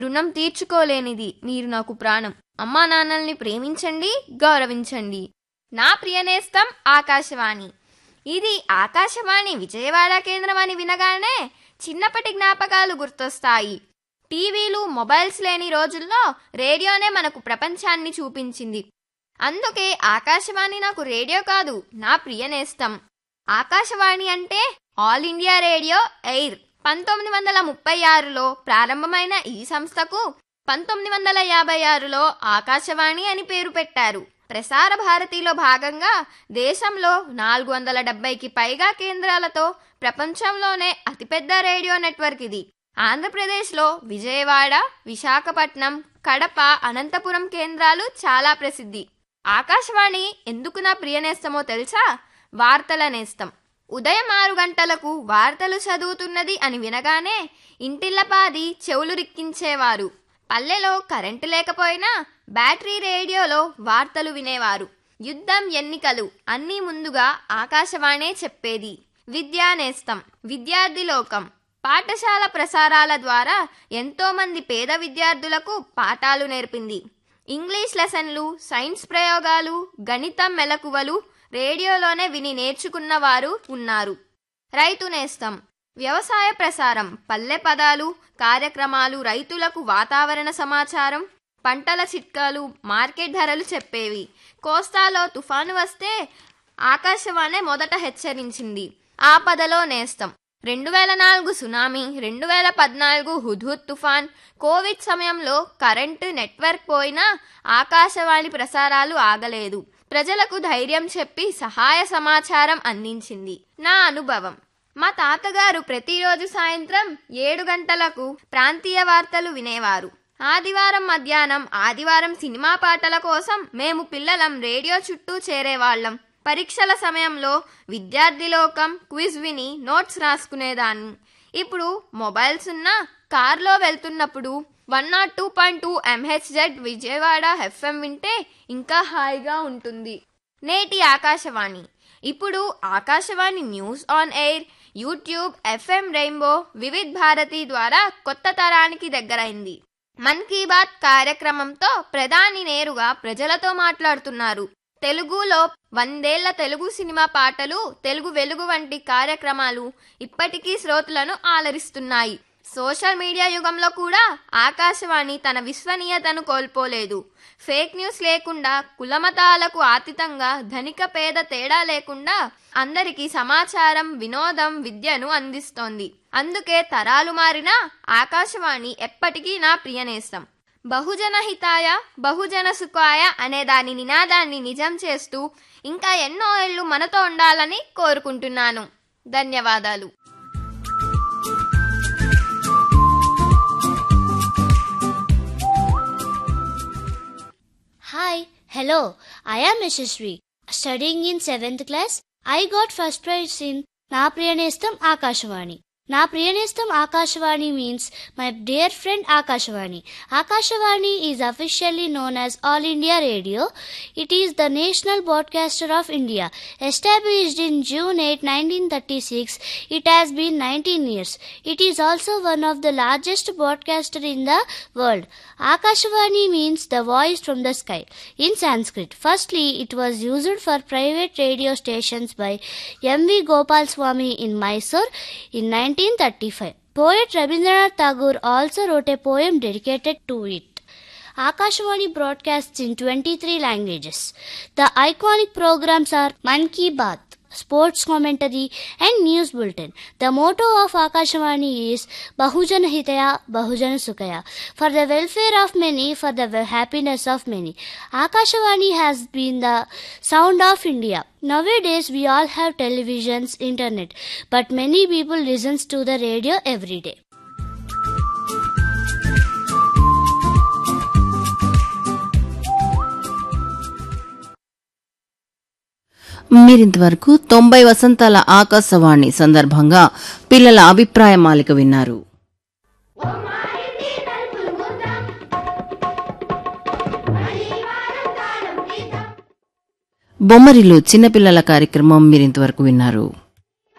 రుణం తీర్చుకోలేనిది మీరు నాకు ప్రాణం అమ్మా నాన్నల్ని ప్రేమించండి గౌరవించండి నా ప్రియనేస్తం ఆకాశవాణి ఇది ఆకాశవాణి విజయవాడ కేంద్రం అని వినగానే చిన్నప్పటి జ్ఞాపకాలు గుర్తొస్తాయి టీవీలు మొబైల్స్ లేని రోజుల్లో రేడియోనే మనకు ప్రపంచాన్ని చూపించింది అందుకే ఆకాశవాణి నాకు రేడియో కాదు నా ప్రియనేస్తం ఆకాశవాణి అంటే ఆల్ ఇండియా రేడియో ఎయిర్ పంతొమ్మిది వందల ముప్పై ఆరులో ప్రారంభమైన ఈ సంస్థకు పంతొమ్మిది వందల యాభై ఆరులో ఆకాశవాణి అని పేరు పెట్టారు ప్రసార భారతిలో భాగంగా దేశంలో నాలుగు వందల డెబ్బైకి పైగా కేంద్రాలతో ప్రపంచంలోనే అతిపెద్ద రేడియో నెట్వర్క్ ఇది ఆంధ్రప్రదేశ్లో విజయవాడ విశాఖపట్నం కడప అనంతపురం కేంద్రాలు చాలా ప్రసిద్ధి ఆకాశవాణి ఎందుకు నా ప్రియనేస్తమో తెలుసా వార్తల నేస్తం ఉదయం ఆరు గంటలకు వార్తలు చదువుతున్నది అని వినగానే ఇంటిల్లపాది చెవులు రిక్కించేవారు పల్లెలో కరెంటు లేకపోయినా బ్యాటరీ రేడియోలో వార్తలు వినేవారు యుద్ధం ఎన్నికలు అన్నీ ముందుగా ఆకాశవాణే చెప్పేది విద్యా నేస్తం విద్యార్థి లోకం పాఠశాల ప్రసారాల ద్వారా ఎంతో మంది పేద విద్యార్థులకు పాఠాలు నేర్పింది ఇంగ్లీష్ లెసన్లు సైన్స్ ప్రయోగాలు గణితం మెలకువలు రేడియోలోనే విని నేర్చుకున్న వారు ఉన్నారు రైతు నేస్తం వ్యవసాయ ప్రసారం పల్లె పదాలు కార్యక్రమాలు రైతులకు వాతావరణ సమాచారం పంటల చిట్కాలు మార్కెట్ ధరలు చెప్పేవి కోస్తాలో తుఫాను వస్తే ఆకాశవాణి మొదట హెచ్చరించింది ఆపదలో నేస్తం రెండు వేల నాలుగు సునామీ రెండు వేల పద్నాలుగు హుద్హుద్ తుఫాన్ కోవిడ్ సమయంలో కరెంటు నెట్వర్క్ పోయినా ఆకాశవాణి ప్రసారాలు ఆగలేదు ప్రజలకు ధైర్యం చెప్పి సహాయ సమాచారం అందించింది నా అనుభవం మా తాతగారు ప్రతిరోజు సాయంత్రం ఏడు గంటలకు ప్రాంతీయ వార్తలు వినేవారు ఆదివారం మధ్యాహ్నం ఆదివారం సినిమా పాటల కోసం మేము పిల్లలం రేడియో చుట్టూ చేరేవాళ్ళం పరీక్షల సమయంలో విద్యార్థి లోకం క్విజ్ విని నోట్స్ రాసుకునేదాన్ని ఇప్పుడు మొబైల్స్ ఉన్న కార్లో వెళ్తున్నప్పుడు one nought two point two MHz Vijayawada FM వింటే ఇంకా హాయిగా ఉంటుంది నేటి ఆకాశవాణి ఇప్పుడు Akashvani news on air YouTube FM rainbow Vividh Bharati ద్వారా కొత్త తరానికి దగ్గరైంది మన్ కీ బాత్ కార్యక్రమంతో ప్రధాని నేరుగా ప్రజలతో మాట్లాడుతున్నారు తెలుగులో వందేళ్ల తెలుగు సినిమా పాటలు తెలుగు వెలుగు వంటి కార్యక్రమాలు ఇప్పటికీ శ్రోతలను ఆలరిస్తున్నాయి సోషల్ మీడియా యుగంలో కూడా ఆకాశవాణి తన విశ్వనీయతను కోల్పోలేదు ఫేక్ న్యూస్ లేకుండా కులమతాలకు ఆతీతంగా ధనిక పేద తేడా లేకుండా అందరికీ సమాచారం వినోదం విద్యను అందిస్తోంది అందుకే తరాలు మారినా ఆకాశవాణి ఎప్పటికీ నా ప్రియనేస్తం బహుజన హితాయ బహుజన సుఖాయ అనే దాని నినాదాన్ని నిజం చేస్తూ ఇంకా ఎన్నో ఏళ్ళు మనతో ఉండాలని కోరుకుంటున్నాను ధన్యవాదాలు Hi, hello. I am Yashasvi. Studying in 7th class, I got first prize in Na Priyanestam Akashvani. Na Priyanestam Akashvani means my dear friend Akashvani. Akashvani is officially known as All India Radio. It is the national broadcaster of India. Established in June 8, 1936, it has been 19 years. It is also one of the largest broadcaster in the world. Akashvani means the voice from the sky in Sanskrit. Firstly, it was used for private radio stations by M.V. Gopal Swami in Mysore in 1935. Poet Rabindranath Tagore also wrote a poem dedicated to it. Akashvani broadcasts in 23 languages. The iconic programs are Man Ki Baat, sports commentary and news bulletin. The motto of Akashvani is Bahujana Hitaya Bahujana Sukhaya for the welfare of many for the wel- happiness of many. Akashvani has been the sound of India. Nowadays we all have televisions, internet, but many people listens to the radio every day. మీరింతవరకు తొంభై వసంతాల ఆకాశవాణి సందర్భంగా పిల్లల అభిప్రాయ మాలిక విన్నారు బొమ్మరిలు చిన్నపిల్లల కార్యక్రమం మీరింతవరకు విన్నారు